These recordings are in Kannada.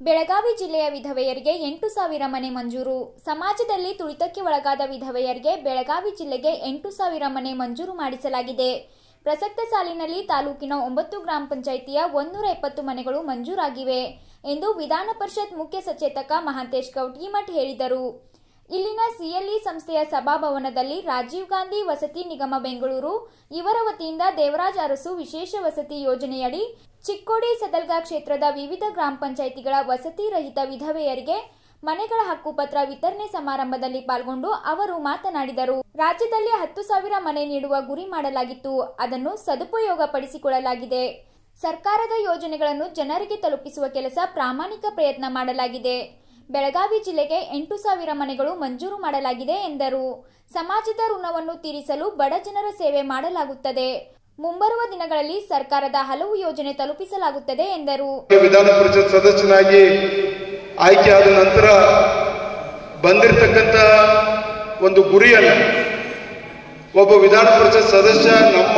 ಬೆಳಗಾವಿ ಜಿಲ್ಲೆಯ ವಿಧವೆಯರಿಗೆ ಎಂಟು ಸಾವಿರ ಮನೆ ಮಂಜೂರು ಸಮಾಜದಲ್ಲಿ ತುಳಿತಕ್ಕೆ ಒಳಗಾದ ವಿಧವೆಯರಿಗೆ ಬೆಳಗಾವಿ ಜಿಲ್ಲೆಗೆ ಎಂಟು ಸಾವಿರ ಮನೆ ಮಂಜೂರು ಮಾಡಿಸಲಾಗಿದೆ ಪ್ರಸಕ್ತ ಸಾಲಿನಲ್ಲಿ ತಾಲೂಕಿನ ಒಂಬತ್ತು ಗ್ರಾಮ ಪಂಚಾಯಿತಿಯ ಒಂದೂರ ಎಪ್ಪತ್ತು ಮನೆಗಳು ಮಂಜೂರಾಗಿವೆ ಎಂದು ವಿಧಾನ ಪರಿಷತ್ ಮುಖ್ಯ ಸಚೇತಕ ಮಹಾಂತೇಶ್ ಕೌಟ್ಗಿಮಠ್ ಹೇಳಿದರು ಇಲ್ಲಿನ ಸಿಎಲ್ಇ ಸಂಸ್ಥೆಯ ಸಭಾಭವನದಲ್ಲಿ ರಾಜೀವ್ ಗಾಂಧಿ ವಸತಿ ನಿಗಮ ಬೆಂಗಳೂರು ಇವರ ವತಿಯಿಂದ ದೇವರಾಜ್ ಅರಸು ವಿಶೇಷ ವಸತಿ ಯೋಜನೆಯಡಿ ಚಿಕ್ಕೋಡಿ ಸದಲ್ಗಾ ಕ್ಷೇತ್ರದ ವಿವಿಧ ಗ್ರಾಮ ಪಂಚಾಯಿತಿಗಳ ವಸತಿ ರಹಿತ ವಿಧವೆಯರಿಗೆ ಮನೆಗಳ ಹಕ್ಕುಪತ್ರ ವಿತರಣೆ ಸಮಾರಂಭದಲ್ಲಿ ಪಾಲ್ಗೊಂಡು ಅವರು ಮಾತನಾಡಿದರು ರಾಜ್ಯದಲ್ಲಿ ಹತ್ತು ಸಾವಿರ ಮನೆ ನೀಡುವ ಗುರಿ ಮಾಡಲಾಗಿತ್ತು ಅದನ್ನು ಸದುಪಯೋಗಪಡಿಸಿಕೊಳ್ಳಲಾಗಿದೆ ಸರ್ಕಾರದ ಯೋಜನೆಗಳನ್ನು ಜನರಿಗೆ ತಲುಪಿಸುವ ಕೆಲಸ ಪ್ರಾಮಾಣಿಕ ಪ್ರಯತ್ನ ಮಾಡಲಾಗಿದೆ ಬೆಳಗಾವಿ ಜಿಲ್ಲೆಗೆ ಎಂಟು ಸಾವಿರ ಮನೆಗಳು ಮಂಜೂರು ಮಾಡಲಾಗಿದೆ ಎಂದರು ಸಮಾಜದ ಋಣವನ್ನು ತೀರಿಸಲು ಬಡ ಜನರ ಸೇವೆ ಮಾಡಲಾಗುತ್ತದೆ ಮುಂಬರುವ ದಿನಗಳಲ್ಲಿ ಸರ್ಕಾರದ ಹಲವು ಯೋಜನೆ ತಲುಪಿಸಲಾಗುತ್ತದೆ ಎಂದರು ವಿಧಾನ ಪರಿಷತ್ ಸದಸ್ಯನಾಗಿ ಆಯ್ಕೆಯಾದ ನಂತರ ಬಂದಿರತಕ್ಕಂಥ ಒಂದು ಗುರಿಯನ್ನು ಒಬ್ಬ ವಿಧಾನ ಪರಿಷತ್ ಸದಸ್ಯ ನಮ್ಮ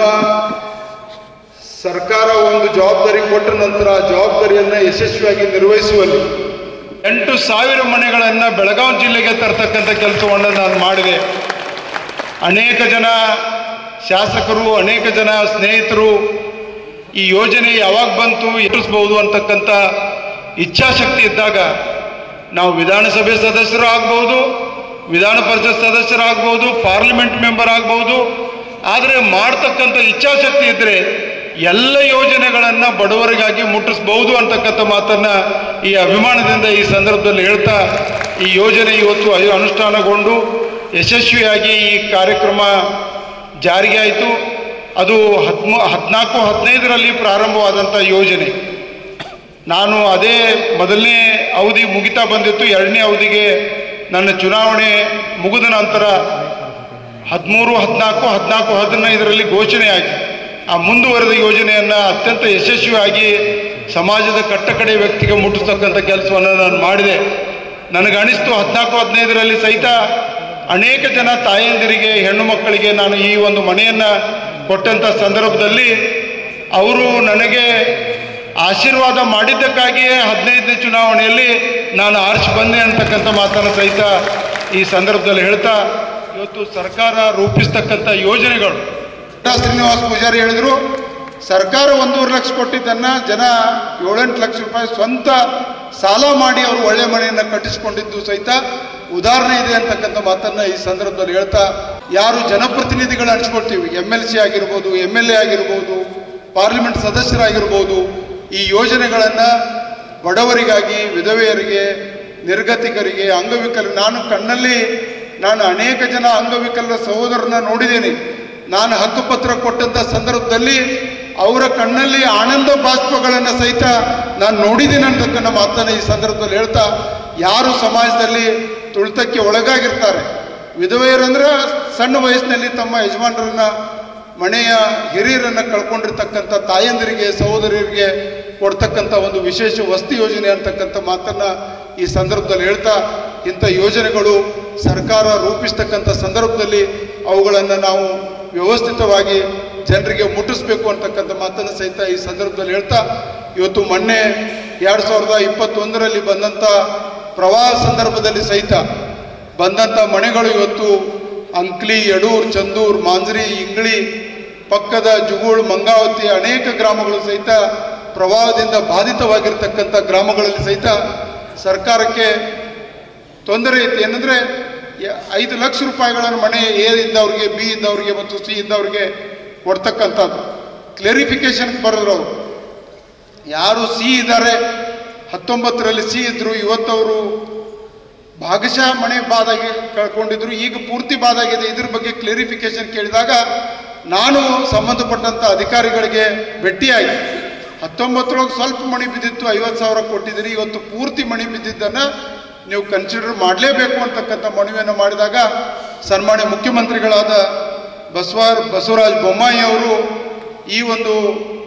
ಸರ್ಕಾರ ಒಂದು ಜವಾಬ್ದಾರಿ ಕೊಟ್ಟ ನಂತರ ಆ ಜವಾಬ್ದಾರಿಯನ್ನು ಯಶಸ್ವಿಯಾಗಿ ನಿರ್ವಹಿಸುವಲ್ಲಿ ಎಂಟು ಸಾವಿರ ಮನೆಗಳನ್ನು ಬೆಳಗಾವಿ ಜಿಲ್ಲೆಗೆ ತರ್ತಕ್ಕಂಥ ಕೆಲಸವನ್ನು ನಾನು ಮಾಡಿದೆ ಅನೇಕ ಜನ ಶಾಸಕರು ಅನೇಕ ಜನ ಸ್ನೇಹಿತರು ಈ ಯೋಜನೆ ಯಾವಾಗ ಬಂತು ಎದುರಿಸ್ಬೋದು ಅಂತಕ್ಕಂಥ ಇಚ್ಛಾಶಕ್ತಿ ಇದ್ದಾಗ ನಾವು ವಿಧಾನಸಭೆ ಸದಸ್ಯರು ಆಗ್ಬೋದು ವಿಧಾನ ಪರಿಷತ್ ಸದಸ್ಯರಾಗ್ಬೋದು ಪಾರ್ಲಿಮೆಂಟ್ ಮೆಂಬರ್ ಆಗ್ಬೋದು ಆದರೆ ಮಾಡ್ತಕ್ಕಂಥ ಇಚ್ಛಾಶಕ್ತಿ ಇದ್ದರೆ ಎಲ್ಲ ಯೋಜನೆಗಳನ್ನು ಬಡವರಿಗಾಗಿ ಮುಟ್ಟಿಸ್ಬಹುದು ಅಂತಕ್ಕಂಥ ಮಾತನ್ನು ಈ ಅಭಿಮಾನದಿಂದ ಈ ಸಂದರ್ಭದಲ್ಲಿ ಹೇಳ್ತಾ ಈ ಯೋಜನೆ ಇವತ್ತು ಅನು- ಅನುಷ್ಠಾನಗೊಂಡು ಯಶಸ್ವಿಯಾಗಿ ಈ ಕಾರ್ಯಕ್ರಮ ಜಾರಿಗೆ ಆಯಿತು ಅದು ಹತ್ಮೂ ಹದಿನಾಲ್ಕು ಹದಿನೈದರಲ್ಲಿ ಪ್ರಾರಂಭವಾದಂಥ ಯೋಜನೆ ನಾನು ಅದೇ ಮೊದಲನೇ ಅವಧಿ ಮುಗಿತಾ ಬಂದಿತ್ತು ಎರಡನೇ ಅವಧಿಗೆ ನನ್ನ ಚುನಾವಣೆ ಮುಗಿದ ನಂತರ ಹದಿಮೂರು ಹದಿನಾಲ್ಕು ಹದಿನಾಲ್ಕು ಹದಿನೈದರಲ್ಲಿ ಘೋಷಣೆ ಆಗಿ ಆ ಮುಂದುವರೆದ ಯೋಜನೆಯನ್ನು ಅತ್ಯಂತ ಯಶಸ್ವಿಯಾಗಿ ಸಮಾಜದ ಕಟ್ಟಕಡೆ ವ್ಯಕ್ತಿಗೆ ಮುಟ್ಟಿಸ್ತಕ್ಕಂಥ ಕೆಲಸವನ್ನು ನಾನು ಮಾಡಿದೆ ನನಗೆ ಅನಿಸ್ತು ಹದಿನಾಲ್ಕು ಹದಿನೈದರಲ್ಲಿ ಸಹಿತ ಅನೇಕ ಜನ ತಾಯಂದಿರಿಗೆ ಹೆಣ್ಣು ಮಕ್ಕಳಿಗೆ ನಾನು ಈ ಒಂದು ಮನೆಯನ್ನು ಕೊಟ್ಟಂಥ ಸಂದರ್ಭದಲ್ಲಿ ಅವರು ನನಗೆ ಆಶೀರ್ವಾದ ಮಾಡಿದ್ದಕ್ಕಾಗಿಯೇ ಹದಿನೈದನೇ ಚುನಾವಣೆಯಲ್ಲಿ ನಾನು ಆರಿಸಿ ಬಂದೆ ಅಂತಕ್ಕಂಥ ಮಾತನ್ನು ಸಹಿತ ಈ ಸಂದರ್ಭದಲ್ಲಿ ಹೇಳ್ತಾ ಇವತ್ತು ಸರ್ಕಾರ ರೂಪಿಸ್ತಕ್ಕಂಥ ಯೋಜನೆಗಳು ಶ್ರೀನಿವಾಸ ಪೂಜಾರಿ ಹೇಳಿದ್ರು ಸರ್ಕಾರ ಒಂದೂವರೆ ಲಕ್ಷ ಕೊಟ್ಟಿದ್ದನ್ನ ಜನ ಏಳೆಂಟು ಲಕ್ಷ ರೂಪಾಯಿ ಸ್ವಂತ ಸಾಲ ಮಾಡಿ ಅವರು ಒಳ್ಳೆ ಮನೆಯನ್ನು ಕಟ್ಟಿಸಿಕೊಂಡಿದ್ದು ಸಹಿತ ಉದಾಹರಣೆ ಇದೆ ಅಂತಕ್ಕಂಥ ಮಾತನ್ನ ಈ ಸಂದರ್ಭದಲ್ಲಿ ಹೇಳ್ತಾ ಯಾರು ಜನಪ್ರತಿನಿಧಿಗಳು ಅನ್ಸ್ಕೊಳ್ತೀವಿ ಎಮ್ ಎಲ್ ಸಿ ಆಗಿರ್ಬೋದು ಎಮ್ ಎಲ್ ಎ ಆಗಿರ್ಬೋದು ಪಾರ್ಲಿಮೆಂಟ್ ಸದಸ್ಯರಾಗಿರ್ಬೋದು ಈ ಯೋಜನೆಗಳನ್ನು ಬಡವರಿಗಾಗಿ ವಿಧವೆಯರಿಗೆ ನಿರ್ಗತಿಕರಿಗೆ ಅಂಗವಿಕಲ ನಾನು ಕಣ್ಣಲ್ಲಿ ನಾನು ಅನೇಕ ಜನ ಅಂಗವಿಕಲರ ಸಹೋದರನ ನೋಡಿದ್ದೇನೆ ನಾನು ಹಕ್ಕುಪತ್ರ ಕೊಟ್ಟಂಥ ಸಂದರ್ಭದಲ್ಲಿ ಅವರ ಕಣ್ಣಲ್ಲಿ ಆನಂದ ಬಾಷ್ಪಗಳನ್ನು ಸಹಿತ ನಾನು ನೋಡಿದ್ದೀನಿ ಅಂತಕ್ಕನ್ನ ಮಾತನ್ನು ಈ ಸಂದರ್ಭದಲ್ಲಿ ಹೇಳ್ತಾ ಯಾರು ಸಮಾಜದಲ್ಲಿ ತುಳಿತಕ್ಕೆ ಒಳಗಾಗಿರ್ತಾರೆ ವಿಧವೆಯರಂದ್ರೆ ಸಣ್ಣ ವಯಸ್ಸಿನಲ್ಲಿ ತಮ್ಮ ಯಜಮಾನರನ್ನ ಮನೆಯ ಹಿರಿಯರನ್ನ ಕಳ್ಕೊಂಡಿರ್ತಕ್ಕಂಥ ತಾಯಂದಿರಿಗೆ ಸಹೋದರಿಯರಿಗೆ ಕೊಡ್ತಕ್ಕಂಥ ಒಂದು ವಿಶೇಷ ವಸ್ತಿ ಯೋಜನೆ ಅಂತಕ್ಕಂಥ ಮಾತನ್ನ ಈ ಸಂದರ್ಭದಲ್ಲಿ ಹೇಳ್ತಾ ಇಂಥ ಯೋಜನೆಗಳು ಸರ್ಕಾರ ರೂಪಿಸ್ತಕ್ಕಂಥ ಸಂದರ್ಭದಲ್ಲಿ ಅವುಗಳನ್ನು ನಾವು ವ್ಯವಸ್ಥಿತವಾಗಿ ಜನರಿಗೆ ಮುಟ್ಟಿಸ್ಬೇಕು ಅಂತಕ್ಕಂಥ ಮಾತನ್ನು ಸಹಿತ ಈ ಸಂದರ್ಭದಲ್ಲಿ ಹೇಳ್ತಾ ಇವತ್ತು ಮೊನ್ನೆ ಎರಡು ಸಾವಿರದ ಇಪ್ಪತ್ತೊಂದರಲ್ಲಿ ಬಂದಂಥ ಪ್ರವಾಹ ಸಂದರ್ಭದಲ್ಲಿ ಸಹಿತ ಬಂದಂಥ ಮನೆಗಳು ಇವತ್ತು ಅಂಕ್ಲಿ ಯಡೂರ್ ಚಂದೂರ್ ಮಾಂಜ್ರಿ ಇಂಗ್ಳಿ ಪಕ್ಕದ ಜುಗೂಳ್ ಮಂಗಾವತಿ ಅನೇಕ ಗ್ರಾಮಗಳು ಸಹಿತ ಪ್ರವಾಹದಿಂದ ಬಾಧಿತವಾಗಿರ್ತಕ್ಕಂಥ ಗ್ರಾಮಗಳಲ್ಲಿ ಸಹಿತ ಸರ್ಕಾರಕ್ಕೆ ತೊಂದರೆ ಐತಿ ಏನಂದ್ರೆ ಯ- ಐದು ಲಕ್ಷ ರೂಪಾಯಿಗಳನ್ನು ಮನೆ ಎ ಇದ್ದವ್ರಿಗೆ ಬಿ ಇದ್ದವ್ರಿಗೆ ಮತ್ತು ಸಿ ಇದ್ದವ್ರಿಗೆ ಕೊಡ್ತಕ್ಕಂಥದ್ದು ಕ್ಲಾರಿಫಿಕೇಶನ್ ಬರೆದ್ರು ಅವರು ಯಾರು ಸಿ ಇದ್ದಾರೆ ಹತ್ತೊಂಬತ್ತರಲ್ಲಿ ಸಿ ಇದ್ರು ಇವತ್ತವರು ಭಾಗಶಃ ಮನೆ ಬಾದಾಗಿ ಕಳ್ಕೊಂಡಿದ್ರು ಈಗ ಪೂರ್ತಿ ಬಾದಾಗಿದೆ ಇದ್ರ ಬಗ್ಗೆ ಕ್ಲಾರಿಫಿಕೇಶನ್ ಕೇಳಿದಾಗ ನಾನು ಸಂಬಂಧಪಟ್ಟಂತ ಅಧಿಕಾರಿಗಳಿಗೆ ಭೇಟಿಯಾಗಿ ಹತ್ತೊಂಬತ್ತರೊಳಗೆ ಸ್ವಲ್ಪ ಮಣಿ ಬಿದ್ದಿತ್ತು ಐವತ್ತು ಸಾವಿರ ಕೊಟ್ಟಿದ್ದೀರಿ ಇವತ್ತು ಪೂರ್ತಿ ಮಣಿ ಬಿದ್ದಿದ್ದನ್ನ ನೀವು ಕನ್ಸಿಡರ್ ಮಾಡಲೇಬೇಕು ಅಂತಕ್ಕಂಥ ಮನವಿಯನ್ನು ಮಾಡಿದಾಗ ಸನ್ಮಾನ್ಯ ಮುಖ್ಯಮಂತ್ರಿಗಳಾದ ಬಸವ ಬಸವರಾಜ ಬೊಮ್ಮಾಯಿ ಅವರು ಈ ಒಂದು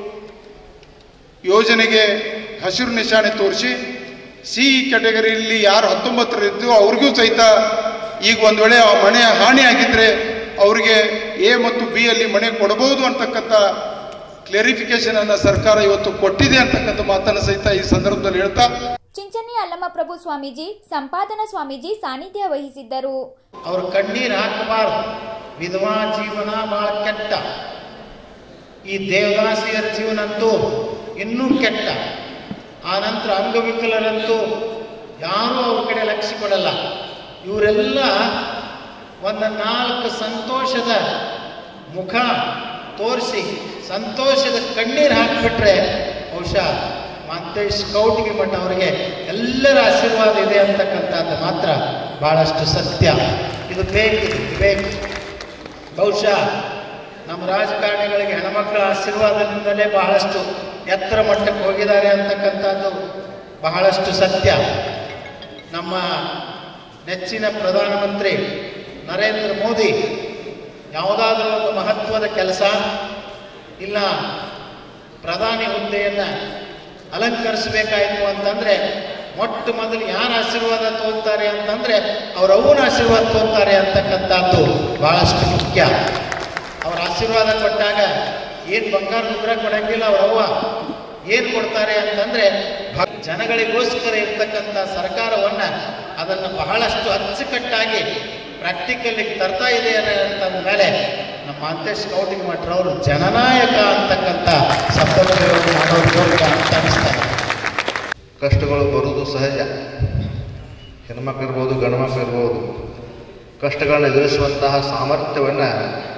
ಯೋಜನೆಗೆ ಹಸಿರು ನಿಶಾನೆ ತೋರಿಸಿ ಸಿ ಕ್ಯಾಟಗರಿಯಲ್ಲಿ ಯಾರು ಹತ್ತೊಂಬತ್ತರಿದ್ದು ಅವ್ರಿಗೂ ಸಹಿತ ಈಗ ಒಂದು ವೇಳೆ ಆ ಮನೆ ಹಾನಿ ಆಗಿದ್ರೆ ಅವರಿಗೆ ಎ ಮತ್ತು ಬಿ ಅಲ್ಲಿ ಮನೆ ಕೊಡಬಹುದು ಅಂತಕ್ಕಂಥ ಕ್ಲಾರಿಫಿಕೇಶನ್ ಅನ್ನ ಸರ್ಕಾರ ಇವತ್ತು ಕೊಟ್ಟಿದೆ ಅಂತಕ್ಕಂಥ ಮಾತನ್ನು ಸಹಿತ ಈ ಸಂದರ್ಭದಲ್ಲಿ ಹೇಳ್ತಾ ಚಿಂಚಣಿ ಹನುಮಪ್ರಭು ಸ್ವಾಮೀಜಿ ಸಂಪಾದನಾ ಸ್ವಾಮೀಜಿ ಸಾನ್ನಿಧ್ಯ ವಹಿಸಿದ್ದರು ಅವ್ರ ಕಣ್ಣೀರು ಹಾಕಬಾರ್ದು ವಿಧವಾ ಜೀವನ ಬಹಳ ಕೆಟ್ಟ ಈ ದೇವದಾಸಿಯರ ಜೀವನ ಅಂತೂ ಇನ್ನೂ ಕೆಟ್ಟ ಆ ನಂತರ ಅಂಗವಿಕಲರಂತೂ ಯಾರೂ ಅವ್ರ ಕಡೆ ಲಕ್ಷ್ಯ ಕೊಡಲ್ಲ ಇವರೆಲ್ಲ ಒಂದು ನಾಲ್ಕು ಸಂತೋಷದ ಮುಖ ತೋರಿಸಿ ಸಂತೋಷದ ಕಣ್ಣೀರು ಹಾಕಿಬಿಟ್ರೆ ಬಹುಶಃ ಮಾಂತೇಶ್ ಕೌಟಿಗೆ ಮಠ ಅವರಿಗೆ ಎಲ್ಲರ ಆಶೀರ್ವಾದ ಇದೆ ಅಂತಕ್ಕಂಥದ್ದು ಮಾತ್ರ ಭಾಳಷ್ಟು ಸತ್ಯ ಇದು ಬೇಕು ಇದು ಬೇಕು ಬಹುಶಃ ನಮ್ಮ ರಾಜಕಾರಣಿಗಳಿಗೆ ಹೆಣ್ಮಕ್ಳ ಆಶೀರ್ವಾದದಿಂದಲೇ ಬಹಳಷ್ಟು ಎತ್ತರ ಮಟ್ಟಕ್ಕೆ ಹೋಗಿದ್ದಾರೆ ಅಂತಕ್ಕಂಥದ್ದು ಬಹಳಷ್ಟು ಸತ್ಯ ನಮ್ಮ ನೆಚ್ಚಿನ ಪ್ರಧಾನಮಂತ್ರಿ ನರೇಂದ್ರ ಮೋದಿ ಯಾವುದಾದ್ರೂ ಒಂದು ಮಹತ್ವದ ಕೆಲಸ ಇಲ್ಲ ಪ್ರಧಾನಿ ಹುದ್ದೆಯನ್ನು ಅಲಂಕರಿಸಬೇಕಾಯಿತು ಅಂತಂದರೆ ಮೊಟ್ಟ ಮೊದಲು ಯಾರು ಆಶೀರ್ವಾದ ತೋಲ್ತಾರೆ ಅಂತಂದರೆ ಅವ್ರ ಅವನ ಆಶೀರ್ವಾದ ತೋಲ್ತಾರೆ ಅಂತಕ್ಕಂಥದ್ದು ಭಾಳಷ್ಟು ಮುಖ್ಯ ಅವ್ರ ಆಶೀರ್ವಾದ ಕೊಟ್ಟಾಗ ಏನು ಬಂಗಾರ ಉಗ್ರ ಕೊಡಂಗಿಲ್ಲ ಅವ್ರ ಅವ್ವ ಏನು ಕೊಡ್ತಾರೆ ಅಂತಂದರೆ ಭ- ಜನಗಳಿಗೋಸ್ಕರ ಇರ್ತಕ್ಕಂಥ ಸರ್ಕಾರವನ್ನು ಅದನ್ನು ಬಹಳಷ್ಟು ಅಚ್ಚುಕಟ್ಟಾಗಿ ಪ್ರಾಕ್ಟಿಕಲಿಗೆ ತರ್ತಾ ಇದೆ ಅಂತಂದ ಮೇಲೆ ನಮ್ಮ ಮಾಂತೇಶ್ ಕೌಟಿಂಗ್ ಮಠರವರು ಜನನಾಯಕ ಅಂತಕ್ಕಂಥ ಶಬ್ದ ಪ್ರಯೋಗ ಮಾಡೋದು ಮೂಲಕ ಅಂತ ಅನಿಸ್ತಾ ಇದೆ. ಕಷ್ಟಗಳು ಬರುವುದು ಸಹಜ ಹೆಣ್ಮಕ್ಳು ಇರ್ಬೋದು ಗಂಡು ಮಕ್ಳು ಇರ್ಬೋದು ಕಷ್ಟಗಳನ್ನ ಎದುರಿಸುವಂತಹ ಸಾಮರ್ಥ್ಯವನ್ನು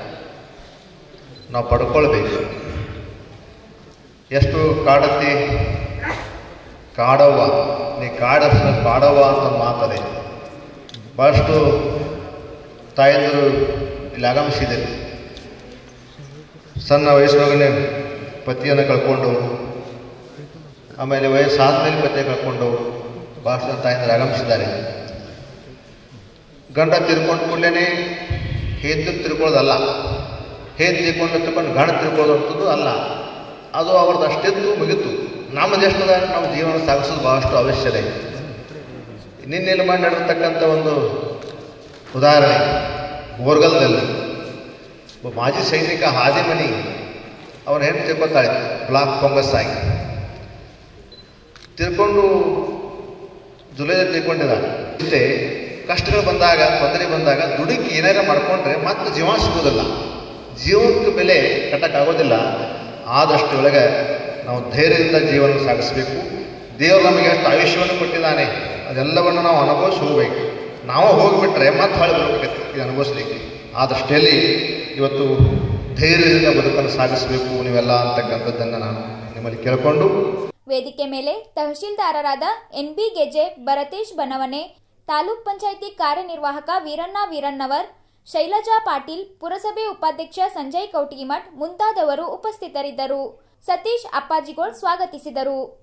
ನಾವು ಪಡ್ಕೊಳ್ಬೇಕು ಎಷ್ಟು ಕಾಡತಿ ಕಾಡವ್ವ ನೀ ಕಾಡಸ ಕಾಡವ್ವ ಅಂತ ಮಾತದೆ ಭಾಳಷ್ಟು ತಾಯಂದಿರು ಇಲ್ಲಿ ಆಗಮಿಸಿದೆ ಸಣ್ಣ ವಯಸ್ಸಿನೊಳಗನೆ ಪತಿಯನ್ನು ಕಳ್ಕೊಂಡು ಆಮೇಲೆ ವಯಸ್ಸಾದ ಮೇಲೆ ಪತ್ತೆ ಕಳ್ಕೊಂಡು ಭಾಷಣ ತಾಯಂದ್ರೆ ಆಗಮಿಸಿದ್ದಾರೆ ಗಂಡ ತಿರ್ಕೊಂಡು ಕೂಡಲೇ ಹೆದ್ದು ತಿರ್ಕೊಳ್ಳೋದಲ್ಲ ಹೇದ್ದು ತಿರ್ಕೊಂಡು ತಿರ್ಕೊಂಡು ಗಂಡ ತಿರ್ಕೊಳ್ಳೋದು ಅಂತದ್ದು ಅಲ್ಲ ಅದು ಅವ್ರದ್ದು ಅಷ್ಟಿದ್ದು ಮುಗಿತು ನಮ್ಮದು ಎಷ್ಟದ ನಮ್ಮ ಜೀವನ ಸಾಗಿಸೋದು ಭಾಳಷ್ಟು ಅವಶ್ಯಕ ಇದೆ ನಿನ್ನೆಲ್ಲಿ ಮಾಡಿ ನಡೆರ್ತಕ್ಕಂಥ ಒಂದು ಉದಾಹರಣೆ ಬೋರ್ಗಲ್ದಲ್ಲಿ ಒಬ್ಬ ಮಾಜಿ ಸೈನಿಕ ಹಾದಿಮನಿ ಅವನ ಹೆಣ್ಣು ತಿರ್ಕೊತಾಳೆ ಬ್ಲಾಕ್ ಫಂಗಸ್ ಆಗಿ ತಿರ್ಕೊಂಡು ಜುಲೈದಲ್ಲಿ ತಿರ್ಕೊಂಡಿದ್ದಾನೆ ಇಷ್ಟೇ ಕಷ್ಟಗಳು ಬಂದಾಗ ತೊಂದರೆ ಬಂದಾಗ ದುಡುಕಿ ಏನಾರ ಮಾಡ್ಕೊಂಡ್ರೆ ಮತ್ತೆ ಜೀವ ಸಿಗೋದಿಲ್ಲ ಜೀವಕ್ಕೆ ಬೆಲೆ ಕಟ್ಟಕ್ಕಾಗೋದಿಲ್ಲ ಆದಷ್ಟು ಒಳಗೆ ನಾವು ಧೈರ್ಯದಿಂದ ಜೀವನ ಸಾಗಿಸಬೇಕು ದೇವರು ನಮಗೆ ಎಷ್ಟು ಆಯುಷ್ಯವನ್ನು ಕೊಟ್ಟಿದ್ದಾನೆ ಅದೆಲ್ಲವನ್ನು ನಾವು ಅನುಭವಿಸಿ ಹೋಗ್ಬೇಕು ನಾವು ಹೋಗಿಬಿಟ್ರೆ ಮತ್ತೆ ಹೊಳೆ ಬರ್ಬೇಕೈತಿ ಇದು ಅನುಭವಿಸ್ಲಿಕ್ಕೆ ಆದಷ್ಟೇಲಿ ಇವತ್ತು ಧೈರ್ಯದಿಂದ ಬದುಕನ್ನು ಸಾಗಿಸಬೇಕು ನೀವೆಲ್ಲ ಅಂತಕ್ಕಂಥದ್ದನ್ನು ನಾನು ನಿಮ್ಮಲ್ಲಿ ಕೇಳಿಕೊಂಡು ವೇದಿಕೆ ಮೇಲೆ ತಹಶೀಲ್ದಾರರಾದ ಎನ್ಬಿ ಗೆಜೆ ಭರತೇಶ್ ಬನವನೆ ತಾಲೂಕ್ ಪಂಚಾಯಿತಿ ಕಾರ್ಯನಿರ್ವಾಹಕ ವೀರಣ್ಣ ವೀರಣ್ಣವರ್ ಶೈಲಜಾ ಪಾಟೀಲ್ ಪುರಸಭೆ ಉಪಾಧ್ಯಕ್ಷ ಸಂಜಯ್ ಕೌಟಿಗಿಮಠ್ ಮುಂತಾದವರು ಉಪಸ್ಥಿತರಿದ್ದರು ಸತೀಶ್ ಅಪ್ಪಾಜಿಗೋಳ್ ಸ್ವಾಗತಿಸಿದರು